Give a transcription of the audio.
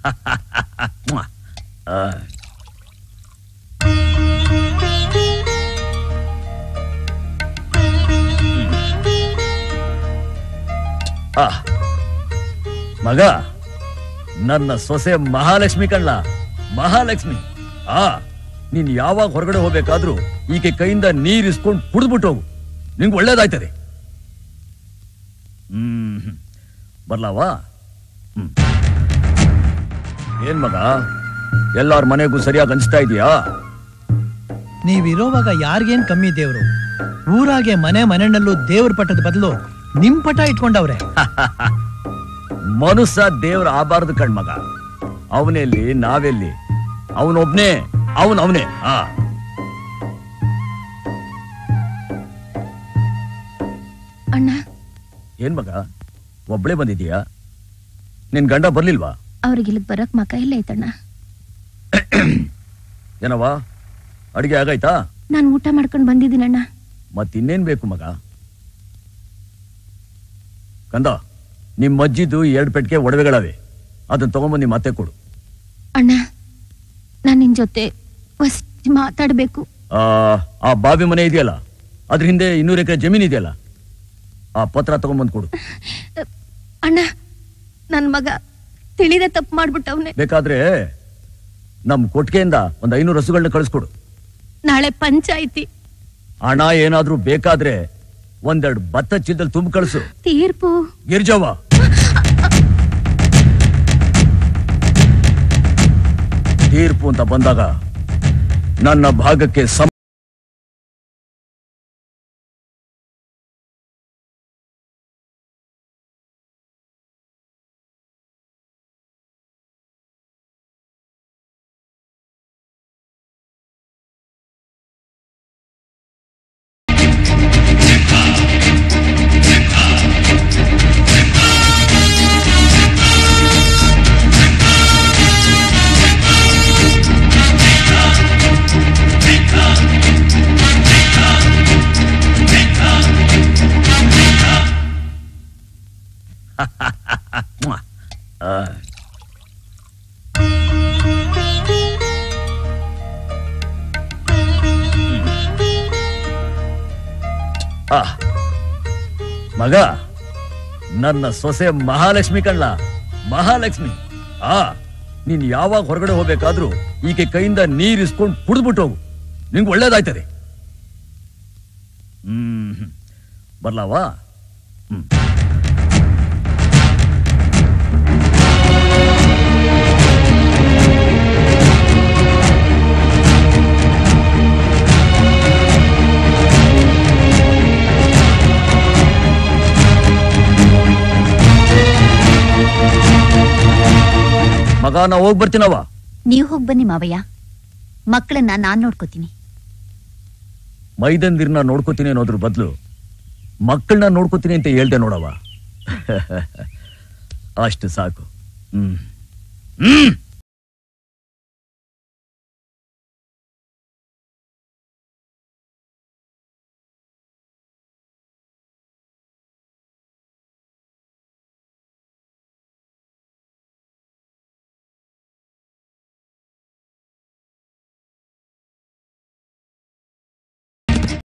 ಆ. ಆ. ಮಗ ನನ್ನ ಸೊಸೆ ಮಹಾಲಕ್ಷ್ಮಿ ಕಣ್ಲ ಮಹಾಲಕ್ಷ್ಮಿ ಆ ನೀನ್ ಯಾವಾಗ ಹೊರಗಡೆ ಹೋಗ್ಬೇಕಾದ್ರೂ ಈಕೆ ಕೈಯಿಂದ ನೀರ್ ಇಸ್ಕೊಂಡು ಕುಡಿದ್ಬಿಟ್ಟು ಹೋಗು ನಿಂಗೆ ಒಳ್ಳೇದಾಯ್ತದೆ ಹ್ಮ್ ಬರ್ಲಾವಾ ಹ್ಮ್ ಏನ್ ಮಗ ಎಲ್ಲಾರ ಮನೆಗೂ ಸರಿಯಾಗಿ ಅನ್ಸ್ತಾ ಇದೀಯಾ ನೀವಿರೋವಾಗ ಯಾರಿಗೇನ್ ಕಮ್ಮಿ ದೇವ್ರು ಊರಾಗೆ ಮನೆ ಮನೆಯಲ್ಲೂ ದೇವ್ರ ಪಟ್ಟದ ಬದಲು ನಿಮ್ ಪಟ ಇಟ್ಕೊಂಡವ್ರೆ ಮನುಷ್ಯ ದೇವ್ರ ಆಬಾರ್ದು ಕಣ್ಮಗ ಅವನೆಲ್ಲಿ ನಾವೆಲ್ಲಿ ಅವನೊಬ್ನೇ ಅವನ್ ಅವನೇ ಆ ಅಣ್ಣ ಏನ್ ಮಗ ಒಬ್ಳೆ ಬಂದಿದೀಯಾ ನಿನ್ ಗಂಡ ಬರ್ಲಿಲ್ವಾ ಅವ್ರಿಗೆ ಇಲ್ಲಿಗೆ ಬರಕ್ ಮಕ ಇಲ್ಲ ಐತಣ್ಣ ಏನವ ಅಡಿಗೆ ಆಗೈತಾ ನಾನು ಊಟ ಮಾಡ್ಕೊಂಡು ಬಂದಿದ್ದೀನಣ್ಣ ಮತ್ತಿನ್ನೇನ್ ಬೇಕು ಮಗ ಕಂದ ನಿಮ್ ಅಜ್ಜಿದು ಎರಡ್ ಪೆಟ್ಟಿಗೆ ಒಡವೆಗಳವೆ ಅದನ್ನ ತಗೊಂಬಂದು ನಿಮ್ಮ ಮತ್ತೆ ಕೊಡು ಅಣ್ಣ ನಾನು ನಿನ್ ಜೊತೆ ಫಸ್ಟ್ ಮಾತಾಡ್ಬೇಕು ಆ ಆ ಬಾವಿ ಮನೆ ಇದೆಯಲ್ಲ ಅದ್ರ ಹಿಂದೆ ಇನ್ನೂರು ಎಕರೆ ಜಮೀನ್ ಇದೆಯಲ್ಲ ಆ ಪತ್ರ ತಗೊಂಬಂದು ಕೊಡು ಅಣ್ಣ ನನ್ ಮಗ ತಿಳಿದೆ ತಪ್ಪು ಮಾಡ್ಬಿಟ್ಟವ್ನೆ ಬೇಕಾದ್ರೆ ನಮ್ ಕೊಟ್ಟಿಗೆಯಿಂದ ಒಂದ್ ಐನೂರು ಹಸುಗಳನ್ನ ಕಳಿಸ್ಕೊಡು ನಾಳೆ ಪಂಚಾಯ್ತಿ ಹಣ ಏನಾದ್ರೂ ಬೇಕಾದ್ರೆ ಒಂದೆರಡು ಭತ್ತ ಚೀಲದಲ್ಲಿ ತುಂಬ ಕಳಿಸು ತೀರ್ಪು ಗಿರ್ಜವ್ವ ತೀರ್ಪು ಅಂತ ಬಂದಾಗ ನನ್ನ ಭಾಗಕ್ಕೆ ಸಮ ಆ. ಆ. ಮಗ ನನ್ನ ಸೊಸೆ ಮಹಾಲಕ್ಷ್ಮಿ ಕಣ್ಲ ಮಹಾಲಕ್ಷ್ಮಿ ಆ ನೀನ್ ಯಾವಾಗ ಹೊರಗಡೆ ಹೋಗ್ಬೇಕಾದ್ರೂ ಈಕೆ ಕೈಯಿಂದ ನೀರ್ ಇಸ್ಕೊಂಡು ಕುಡಿದ್ಬಿಟ್ಟು ಹೋಗು ನಿಂಗೆ ಒಳ್ಳೇದಾಯ್ತದೆ ಹ್ಮ್ ಬರ್ಲಾವಾ ಹ್ಮ್ ಮಗ ನಾ ಹೋಗ್ ಬರ್ತೀನವ ನೀವು ಹೋಗಿ ಬನ್ನಿ ಮಾವಯ್ಯ ಮಕ್ಕಳನ್ನ ನಾನ್ ನೋಡ್ಕೋತೀನಿ ಮೈದಂದಿರ್ನ ನೋಡ್ಕೋತೀನಿ ಅನ್ನೋದ್ರ ಬದಲು ಮಕ್ಕಳನ್ನ ನೋಡ್ಕೋತೀನಿ ಅಂತ ಹೇಳ್ದೆ ನೋಡವ ಅಷ್ಟು ಸಾಕು ಹ್ಮ್ ಹ್ಮ್